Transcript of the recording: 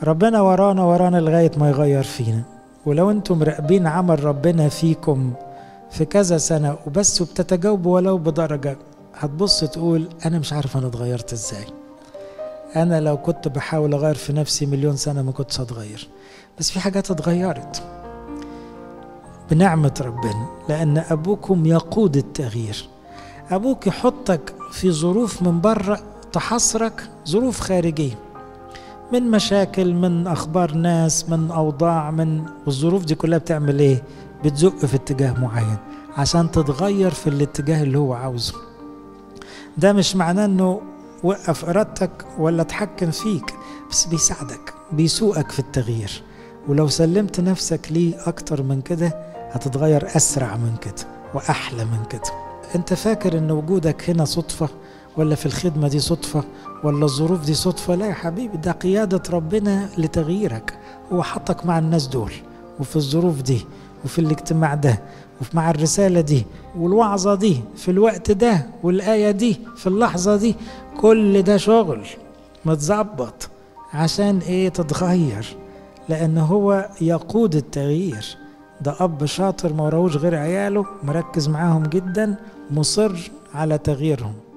ربنا ورانا ورانا لغاية ما يغير فينا ولو انتم مراقبين عمل ربنا فيكم في كذا سنة وبس وبتتجاوبوا ولو بدرجة هتبص تقول أنا مش عارف أنا اتغيرت إزاي أنا لو كنت بحاول أغير في نفسي مليون سنة ما كنتش هتغير بس في حاجات اتغيرت بنعمة ربنا لأن أبوكم يقود التغيير أبوك يحطك في ظروف من بره تحصرك ظروف خارجية من مشاكل من أخبار ناس من أوضاع من والظروف دي كلها بتعمل إيه؟ بتزق في اتجاه معين عشان تتغير في الاتجاه اللي هو عاوزه ده مش معناه انه وقف ارادتك ولا اتحكم فيك بس بيساعدك بيسوقك في التغيير ولو سلمت نفسك ليه اكتر من كده هتتغير اسرع من كده واحلى من كده انت فاكر ان وجودك هنا صدفه ولا في الخدمه دي صدفه ولا الظروف دي صدفه لا يا حبيبي ده قياده ربنا لتغييرك هو حطك مع الناس دول وفي الظروف دي وفي الاجتماع ده ومع الرسالة دي والوعظة دي في الوقت ده والآية دي في اللحظة دي كل ده شغل متظبط عشان ايه تتغير لأن هو يقود التغيير ده أب شاطر ما وراهوش غير عياله مركز معاهم جدا مصر على تغييرهم